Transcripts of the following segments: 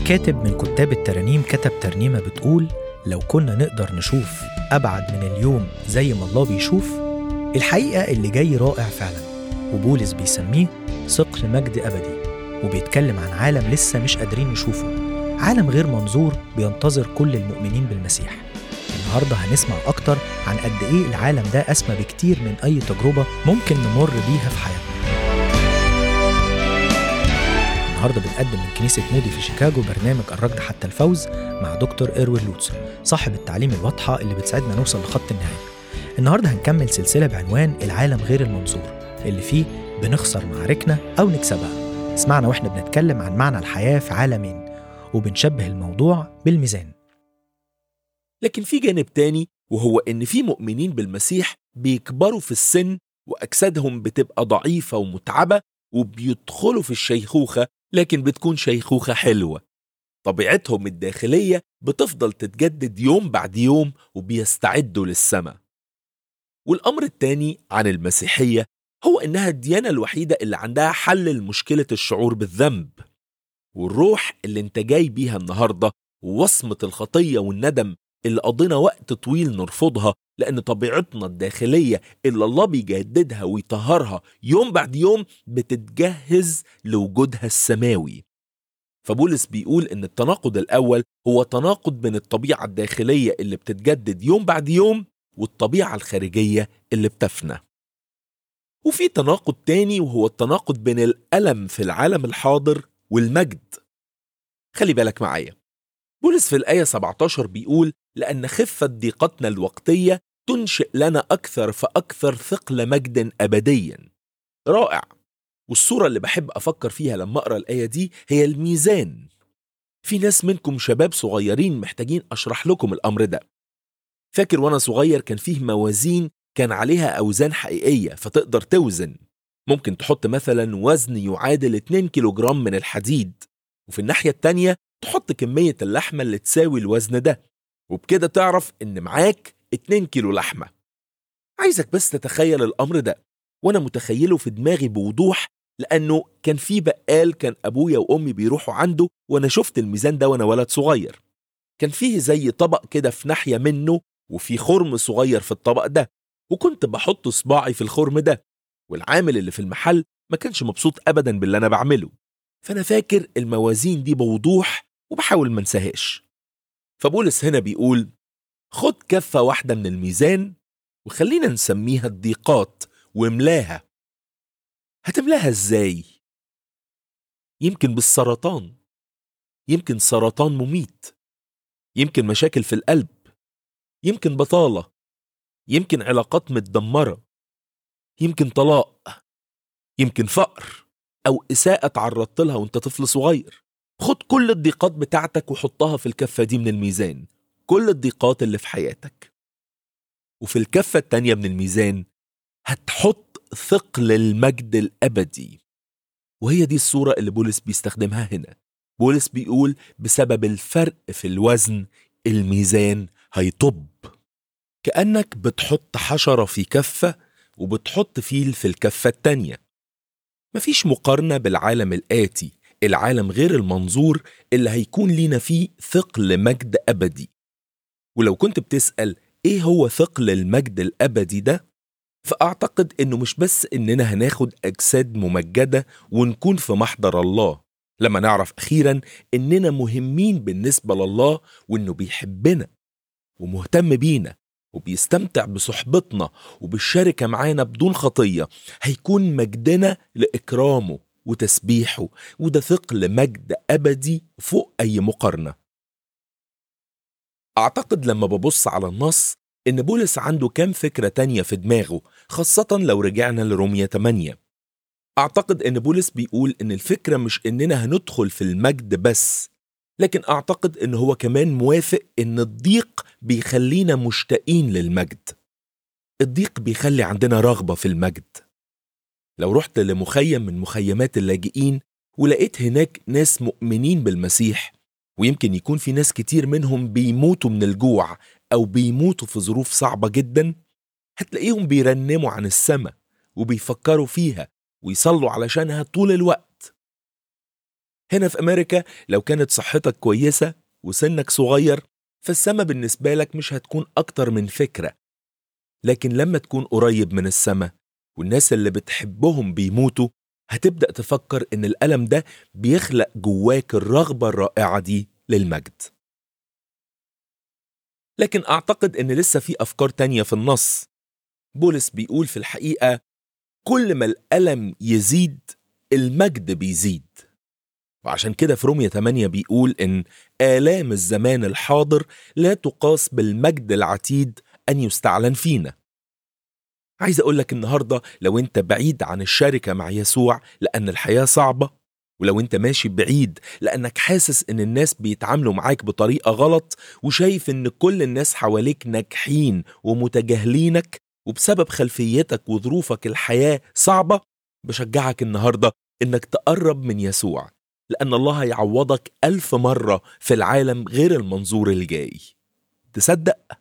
كاتب من كتاب الترانيم كتب ترنيمة بتقول لو كنا نقدر نشوف أبعد من اليوم زي ما الله بيشوف الحقيقة اللي جاي رائع فعلا وبولس بيسميه ثقل مجد أبدي وبيتكلم عن عالم لسه مش قادرين نشوفه عالم غير منظور بينتظر كل المؤمنين بالمسيح النهارده هنسمع أكتر عن قد إيه العالم ده أسمى بكتير من أي تجربة ممكن نمر بيها في حياتنا النهارده بنقدم من كنيسة مودي في شيكاغو برنامج الركض حتى الفوز مع دكتور إيروين لوتسر صاحب التعليم الواضحة اللي بتساعدنا نوصل لخط النهاية النهارده هنكمل سلسلة بعنوان العالم غير المنظور اللي فيه بنخسر معاركنا أو نكسبها اسمعنا واحنا بنتكلم عن معنى الحياة في عالمين وبنشبه الموضوع بالميزان لكن في جانب تاني وهو إن في مؤمنين بالمسيح بيكبروا في السن وأجسادهم بتبقى ضعيفة ومتعبة وبيدخلوا في الشيخوخة لكن بتكون شيخوخة حلوة طبيعتهم الداخلية بتفضل تتجدد يوم بعد يوم وبيستعدوا للسماء والأمر التاني عن المسيحية هو إنها الديانة الوحيدة اللي عندها حل لمشكلة الشعور بالذنب والروح اللي انت جاي بيها النهاردة ووصمة الخطية والندم اللي قضينا وقت طويل نرفضها لأن طبيعتنا الداخلية اللي الله بيجددها ويطهرها يوم بعد يوم بتتجهز لوجودها السماوي فبولس بيقول إن التناقض الأول هو تناقض بين الطبيعة الداخلية اللي بتتجدد يوم بعد يوم والطبيعة الخارجية اللي بتفنى وفي تناقض تاني وهو التناقض بين الألم في العالم الحاضر والمجد خلي بالك معايا بولس في الآية 17 بيقول لأن خفة ضيقتنا الوقتية تنشئ لنا أكثر فأكثر ثقل مجد أبديا رائع والصورة اللي بحب أفكر فيها لما أقرأ الآية دي هي الميزان في ناس منكم شباب صغيرين محتاجين أشرح لكم الأمر ده فاكر وأنا صغير كان فيه موازين كان عليها أوزان حقيقية فتقدر توزن ممكن تحط مثلا وزن يعادل 2 كيلوجرام من الحديد وفي الناحية التانية تحط كمية اللحمة اللي تساوي الوزن ده وبكده تعرف إن معاك 2 كيلو لحمة عايزك بس تتخيل الأمر ده وأنا متخيله في دماغي بوضوح لأنه كان في بقال كان أبويا وأمي بيروحوا عنده وأنا شفت الميزان ده وأنا ولد صغير كان فيه زي طبق كده في ناحية منه وفي خرم صغير في الطبق ده وكنت بحط صباعي في الخرم ده والعامل اللي في المحل ما كانش مبسوط أبدا باللي أنا بعمله فأنا فاكر الموازين دي بوضوح وبحاول ما انساهاش فبولس هنا بيقول خد كفة واحدة من الميزان وخلينا نسميها الضيقات واملاها هتملاها ازاي؟ يمكن بالسرطان يمكن سرطان مميت يمكن مشاكل في القلب يمكن بطالة يمكن علاقات متدمرة يمكن طلاق يمكن فقر أو إساءة تعرضت لها وانت طفل صغير خد كل الضيقات بتاعتك وحطها في الكفة دي من الميزان كل الضيقات اللي في حياتك وفي الكفة التانية من الميزان هتحط ثقل المجد الأبدي وهي دي الصورة اللي بولس بيستخدمها هنا بولس بيقول بسبب الفرق في الوزن الميزان هيطب كأنك بتحط حشرة في كفة وبتحط فيل في الكفة التانية مفيش مقارنة بالعالم الآتي العالم غير المنظور اللي هيكون لينا فيه ثقل مجد أبدي ولو كنت بتسأل إيه هو ثقل المجد الأبدي ده؟ فأعتقد إنه مش بس إننا هناخد أجساد ممجدة ونكون في محضر الله لما نعرف أخيرا إننا مهمين بالنسبة لله وإنه بيحبنا ومهتم بينا وبيستمتع بصحبتنا وبالشركة معانا بدون خطية هيكون مجدنا لإكرامه وتسبيحه وده ثقل مجد أبدي فوق أي مقارنة أعتقد لما ببص على النص إن بولس عنده كام فكرة تانية في دماغه خاصة لو رجعنا لرومية 8 أعتقد إن بولس بيقول إن الفكرة مش إننا هندخل في المجد بس لكن أعتقد إن هو كمان موافق إن الضيق بيخلينا مشتاقين للمجد الضيق بيخلي عندنا رغبة في المجد لو رحت لمخيم من مخيمات اللاجئين ولقيت هناك ناس مؤمنين بالمسيح ويمكن يكون في ناس كتير منهم بيموتوا من الجوع أو بيموتوا في ظروف صعبة جدا هتلاقيهم بيرنموا عن السماء وبيفكروا فيها ويصلوا علشانها طول الوقت هنا في أمريكا لو كانت صحتك كويسة وسنك صغير فالسما بالنسبة لك مش هتكون أكتر من فكرة لكن لما تكون قريب من السما والناس اللي بتحبهم بيموتوا هتبدأ تفكر إن الألم ده بيخلق جواك الرغبة الرائعة دي للمجد لكن أعتقد إن لسه في أفكار تانية في النص بولس بيقول في الحقيقة كل ما الألم يزيد المجد بيزيد وعشان كده في رومية 8 بيقول إن آلام الزمان الحاضر لا تقاس بالمجد العتيد أن يستعلن فينا عايز أقول لك النهاردة لو أنت بعيد عن الشركة مع يسوع لأن الحياة صعبة ولو أنت ماشي بعيد لأنك حاسس إن الناس بيتعاملوا معاك بطريقة غلط وشايف إن كل الناس حواليك ناجحين ومتجاهلينك وبسبب خلفيتك وظروفك الحياة صعبة بشجعك النهاردة إنك تقرب من يسوع لأن الله هيعوضك ألف مرة في العالم غير المنظور الجاي تصدق؟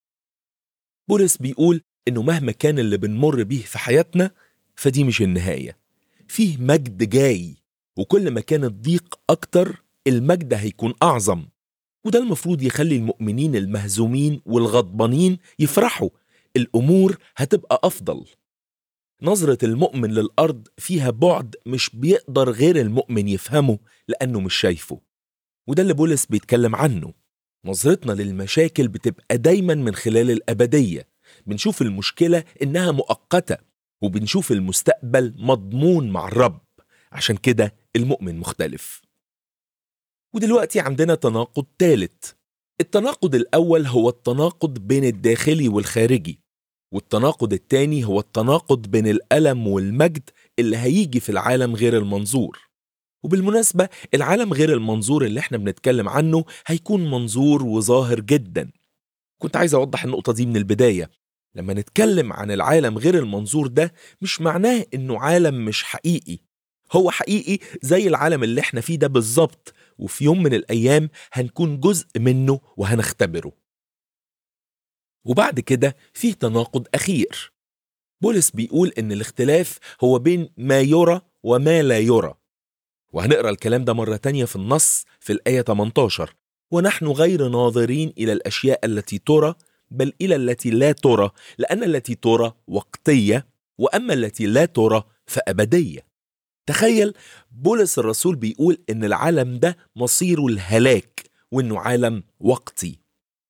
بولس بيقول إنه مهما كان اللي بنمر بيه في حياتنا فدي مش النهاية فيه مجد جاي وكل ما كان الضيق أكتر المجد هيكون أعظم وده المفروض يخلي المؤمنين المهزومين والغضبانين يفرحوا الأمور هتبقى أفضل نظرة المؤمن للأرض فيها بعد مش بيقدر غير المؤمن يفهمه لأنه مش شايفه وده اللي بولس بيتكلم عنه نظرتنا للمشاكل بتبقى دايما من خلال الأبدية بنشوف المشكلة إنها مؤقتة وبنشوف المستقبل مضمون مع الرب عشان كده المؤمن مختلف ودلوقتي عندنا تناقض ثالث التناقض الأول هو التناقض بين الداخلي والخارجي والتناقض التاني هو التناقض بين الألم والمجد اللي هيجي في العالم غير المنظور وبالمناسبة العالم غير المنظور اللي احنا بنتكلم عنه هيكون منظور وظاهر جدا كنت عايز أوضح النقطة دي من البداية لما نتكلم عن العالم غير المنظور ده مش معناه إنه عالم مش حقيقي هو حقيقي زي العالم اللي احنا فيه ده بالظبط وفي يوم من الأيام هنكون جزء منه وهنختبره وبعد كده فيه تناقض أخير بولس بيقول إن الاختلاف هو بين ما يرى وما لا يرى وهنقرأ الكلام ده مرة تانية في النص في الآية 18 ونحن غير ناظرين إلى الأشياء التي ترى بل إلى التي لا ترى لأن التي ترى وقتية وأما التي لا ترى فأبدية تخيل بولس الرسول بيقول إن العالم ده مصيره الهلاك وإنه عالم وقتي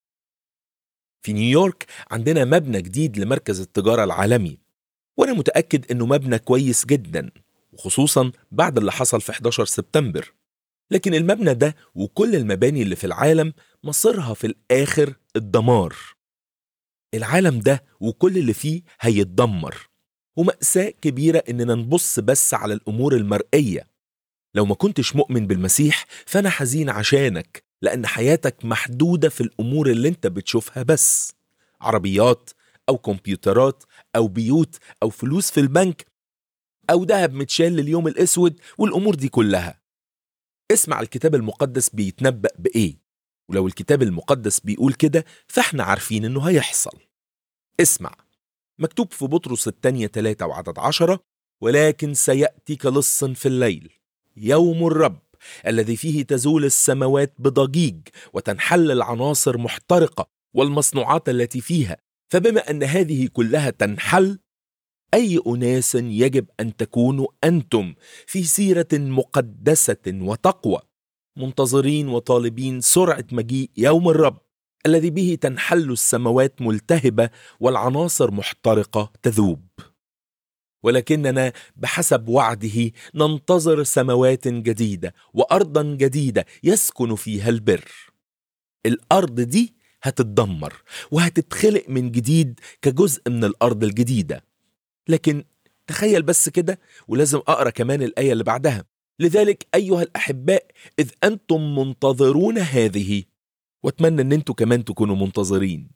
في نيويورك عندنا مبنى جديد لمركز التجارة العالمي وأنا متأكد إنه مبنى كويس جدا وخصوصا بعد اللي حصل في 11 سبتمبر لكن المبنى ده وكل المباني اللي في العالم مصيرها في الآخر الدمار العالم ده وكل اللي فيه هيتدمر ومأساة كبيرة إننا نبص بس على الأمور المرئية لو ما كنتش مؤمن بالمسيح فأنا حزين عشانك لأن حياتك محدودة في الأمور اللي أنت بتشوفها بس عربيات أو كمبيوترات أو بيوت أو فلوس في البنك أو ذهب متشال لليوم الأسود والأمور دي كلها اسمع الكتاب المقدس بيتنبأ بإيه ولو الكتاب المقدس بيقول كده فاحنا عارفين إنه هيحصل اسمع مكتوب في بطرس الثانية 3 وعدد عشرة ولكن سيأتي كلص في الليل يوم الرب الذي فيه تزول السماوات بضجيج وتنحل العناصر محترقة والمصنوعات التي فيها فبما أن هذه كلها تنحل أي أناس يجب أن تكونوا أنتم في سيرة مقدسة وتقوى منتظرين وطالبين سرعة مجيء يوم الرب الذي به تنحل السماوات ملتهبة والعناصر محترقة تذوب ولكننا بحسب وعده ننتظر سماوات جديدة وأرضا جديدة يسكن فيها البر الأرض دي هتتدمر وهتتخلق من جديد كجزء من الأرض الجديدة لكن تخيل بس كده ولازم أقرأ كمان الآية اللي بعدها لذلك أيها الأحباء إذ أنتم منتظرون هذه واتمنى ان انتوا كمان تكونوا منتظرين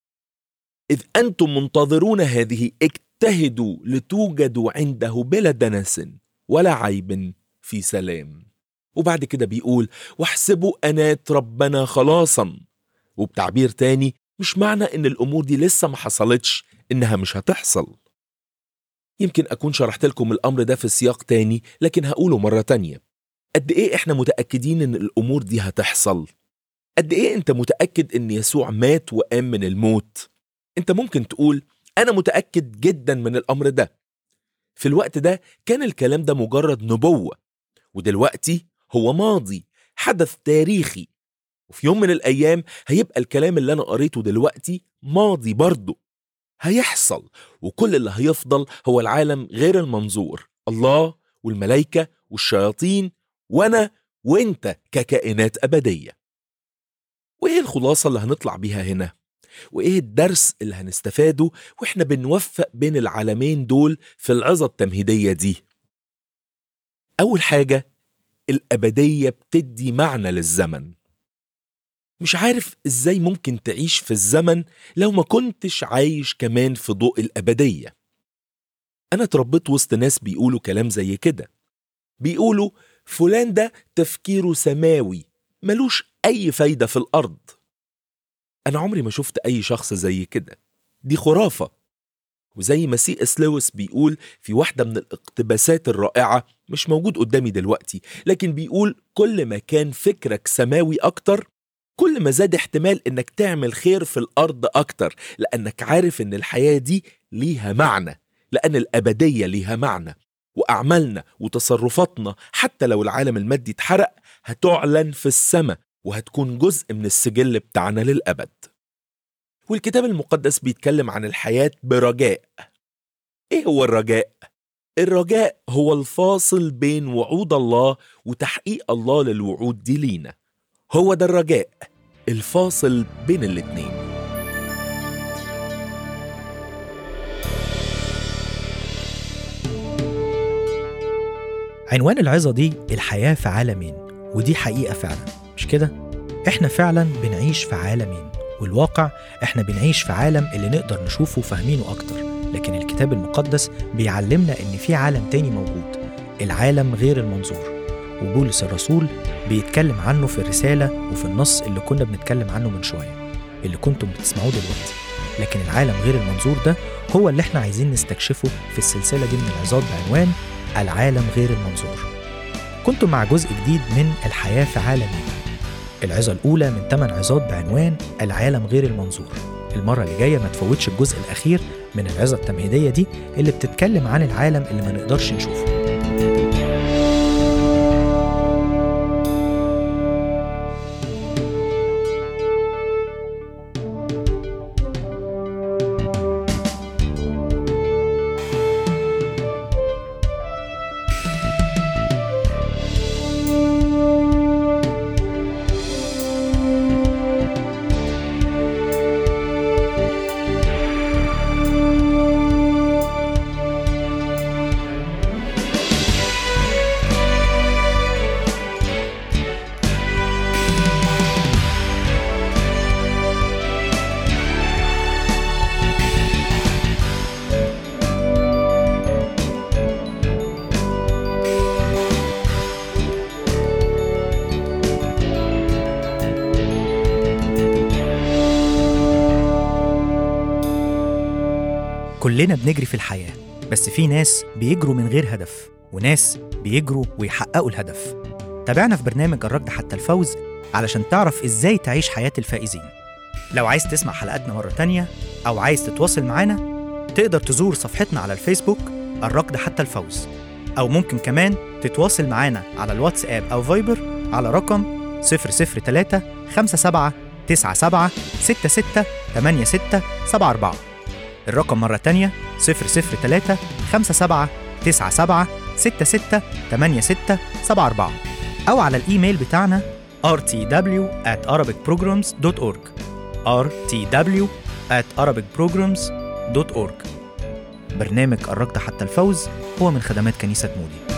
اذ انتم منتظرون هذه اجتهدوا لتوجدوا عنده بلا دنس ولا عيب في سلام وبعد كده بيقول واحسبوا انات ربنا خلاصا وبتعبير تاني مش معنى ان الامور دي لسه ما حصلتش انها مش هتحصل يمكن اكون شرحت لكم الامر ده في سياق تاني لكن هقوله مره تانيه قد إيه إحنا متأكدين إن الأمور دي هتحصل قد إيه أنت متأكد إن يسوع مات وقام من الموت أنت ممكن تقول أنا متأكد جدا من الأمر ده في الوقت ده كان الكلام ده مجرد نبوة ودلوقتي هو ماضي حدث تاريخي وفي يوم من الأيام هيبقى الكلام اللي أنا قريته دلوقتي ماضي برضه هيحصل وكل اللي هيفضل هو العالم غير المنظور الله والملائكة والشياطين وأنا وإنت ككائنات أبدية وإيه الخلاصة اللي هنطلع بيها هنا؟ وإيه الدرس اللي هنستفاده وإحنا بنوفق بين العالمين دول في العظة التمهيدية دي؟ أول حاجة الأبدية بتدي معنى للزمن مش عارف إزاي ممكن تعيش في الزمن لو ما كنتش عايش كمان في ضوء الأبدية أنا اتربيت وسط ناس بيقولوا كلام زي كده بيقولوا فلان ده تفكيره سماوي ملوش أي فايدة في الأرض أنا عمري ما شفت أي شخص زي كده دي خرافة وزي ما سي اس لويس بيقول في واحدة من الاقتباسات الرائعة مش موجود قدامي دلوقتي لكن بيقول كل ما كان فكرك سماوي أكتر كل ما زاد احتمال انك تعمل خير في الارض اكتر لانك عارف ان الحياه دي ليها معنى لان الابديه ليها معنى واعمالنا وتصرفاتنا حتى لو العالم المادي اتحرق هتعلن في السماء وهتكون جزء من السجل بتاعنا للابد والكتاب المقدس بيتكلم عن الحياه برجاء ايه هو الرجاء الرجاء هو الفاصل بين وعود الله وتحقيق الله للوعود دي لينا هو ده الرجاء الفاصل بين الاتنين عنوان العظة دي الحياة في عالمين ودي حقيقة فعلا مش كده؟ احنا فعلا بنعيش في عالمين والواقع احنا بنعيش في عالم اللي نقدر نشوفه وفاهمينه أكتر لكن الكتاب المقدس بيعلمنا إن في عالم تاني موجود العالم غير المنظور وبولس الرسول بيتكلم عنه في الرسالة وفي النص اللي كنا بنتكلم عنه من شوية اللي كنتم بتسمعوه دلوقتي لكن العالم غير المنظور ده هو اللي احنا عايزين نستكشفه في السلسلة دي من العظات بعنوان العالم غير المنظور كنتم مع جزء جديد من الحياة في عالمين العظة الأولى من 8 عظات بعنوان العالم غير المنظور المرة اللي جاية ما تفوتش الجزء الأخير من العظة التمهيدية دي اللي بتتكلم عن العالم اللي ما نقدرش نشوفه كلنا بنجري في الحياة بس في ناس بيجروا من غير هدف وناس بيجروا ويحققوا الهدف تابعنا في برنامج الركض حتى الفوز علشان تعرف ازاي تعيش حياة الفائزين لو عايز تسمع حلقاتنا مرة تانية أو عايز تتواصل معانا تقدر تزور صفحتنا على الفيسبوك الركض حتى الفوز أو ممكن كمان تتواصل معانا على الواتساب أو فايبر على رقم 003 57 97 66 86 74 الرقم مرة تانية 003 57 97 66 86 74 أو على الإيميل بتاعنا rtw at arabicprograms.org rtw at arabicprograms.org برنامج الركض حتى الفوز هو من خدمات كنيسة مودي